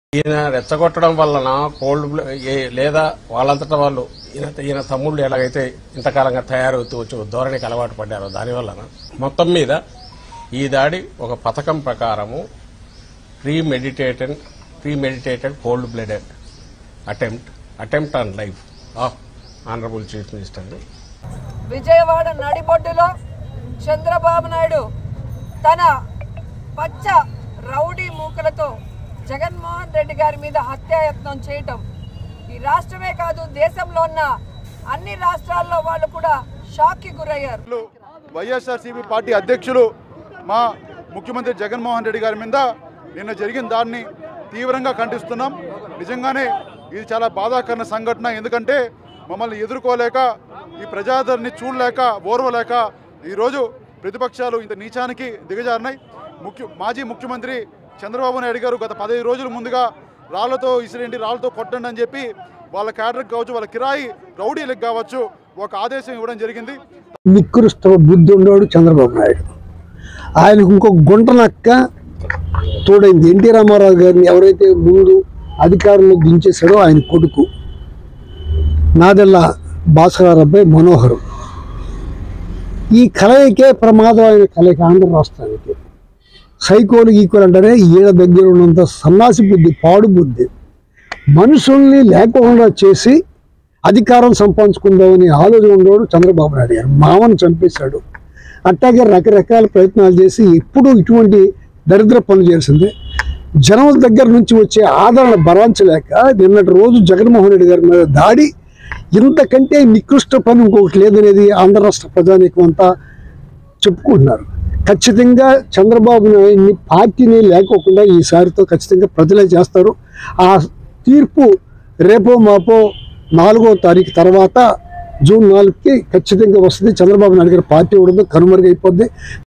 ఈయన రెచ్చగొట్టడం వలన కోల్డ్ బ్ల- ఏ- లేదా వాళ్ళంతటా వాళ్ళు ఈయన ఈయన తమ్ముళ్ళు ఎలాగైతే ఇంతకాలంగా తయారవుతూ వచ్చి ధోరణికి అలవాటు పడ్డారో దాని వలన మొత్తం మీద ఈ దాడి ఒక పథకం ప్రకారము premeditated premeditated cold blooded attempt attempt on life of honourable chief minister Vijayawada నడిబొడ్డులో చంద్రబాబు నాయుడు తన పచ్చ రౌడీ మూకలతో జగన్మోహన్ రెడ్డి గారి మీద హత్యాయత్నం చేయటం ఈ రాష్ట్రమే కాదు దేశంలో ఉన్న అన్ని రాష్ట్రాల్లో వాళ్ళు కూడా షాక్కి గురయ్యారు అధ్యక్షులు వైఎస్ఆర్సీపీ పార్టీ అధ్యక్షులు మా ముఖ్యమంత్రి జగన్మోహన్ రెడ్డి గారి మీద నిన్న జరిగిన దాన్ని తీవ్రంగా ఖండిస్తున్నాం నిజంగానే ఇది చాలా బాధాకరణ సంఘటన ఎందుకంటే మమ్మల్ని ఎదుర్కోలేక ఈ ప్రజాదరణని చూడలేక ఓర్వలేక ఈరోజు ప్రతిపక్షాలు ఇంత నీచానికి దిగజారినాయి ముఖ్య మాజీ ముఖ్యమంత్రి చంద్రబాబు నాయుడు గారు గత పదిహేను రోజుల ముందుగా రాళ్లతో ఇసిరేంటి రాళ్లతో కొట్టండి అని చెప్పి వాళ్ళ క్యాడర్కి కావచ్చు వాళ్ళ కిరాయి రౌడీలకు కావచ్చు ఒక ఆదేశం ఇవ్వడం జరిగింది నికృష్ట బుద్ధి ఉన్నాడు చంద్రబాబు నాయుడు ఆయనకు ఇంకో గుంట నక్క తోడైంది ఎన్టీ రామారావు గారిని ఎవరైతే ముందు అధికారంలో దించేశాడో ఆయన కొడుకు నాదెల్ల భాస్కర్ అబ్బాయి మనోహర్ ఈ కలయికే ప్రమాదమైన కలయిక ఆంధ్ర రాష్ట్రానికి సైకోలు ఈక్వల్ అంటేనే ఈయన దగ్గర ఉన్నంత సన్నాసి బుద్ధి పాడు బుద్ధి మనుషుల్ని లేకుండా చేసి అధికారం సంపాదించుకుందామని ఆలోచన ఉండేవాడు చంద్రబాబు నాయుడు గారు మామను చంపేశాడు అట్టాగే రకరకాల ప్రయత్నాలు చేసి ఎప్పుడూ ఇటువంటి దరిద్ర పనులు చేసింది జనం దగ్గర నుంచి వచ్చే ఆదరణ భరాంచలేక నిన్నటి రోజు జగన్మోహన్ రెడ్డి గారి మీద దాడి ఇంతకంటే నికృష్ట పని ఇంకొకటి లేదనేది ఆంధ్ర రాష్ట్ర ప్రజానీకం అంతా చెప్పుకుంటున్నారు ఖచ్చితంగా చంద్రబాబు నాయుడిని పార్టీని లేకోకుండా ఈసారితో ఖచ్చితంగా ప్రజలే చేస్తారు ఆ తీర్పు రేపో మాపో నాలుగో తారీఖు తర్వాత జూన్ నాలుగుకి ఖచ్చితంగా వస్తుంది చంద్రబాబు నాయుడు గారి పార్టీ ఉండదు కనుమరుగైపోద్ది